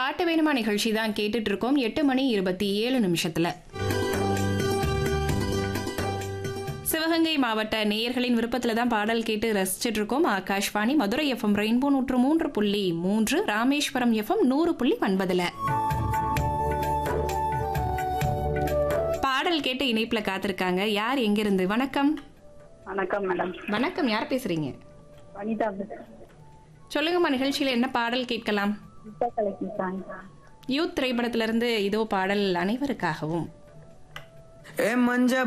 பாட்டு வேணுமா நிகழ்ச்சி தான் கேட்டுட்டு இருக்கோம் எட்டு மணி இருபத்தி ஏழு நிமிஷத்துல சிவகங்கை மாவட்ட நேயர்களின் விருப்பத்துல தான் பாடல் கேட்டு ரசிச்சிட்டு இருக்கோம் ஆகாஷ்வாணி மதுரை எஃப்எம் ரெயின்போ நூற்று மூன்று புள்ளி மூன்று ராமேஸ்வரம் எஃப்எம் நூறு புள்ளி ஒன்பதுல பாடல் கேட்டு இணைப்புல காத்திருக்காங்க யார் எங்கிருந்து வணக்கம் வணக்கம் மேடம் வணக்கம் யார் பேசுறீங்க வனிதா பேசுறேன். சொல்லுங்கம்மா நிகழ்ச்சியில என்ன பாடல் கேட்கலாம் கீதா கலெக்ஷன் சாங் யூத் திரைப்படத்திலிருந்து இதோ பாடல் அனைவருக்காகவும் ஏ மஞ்ச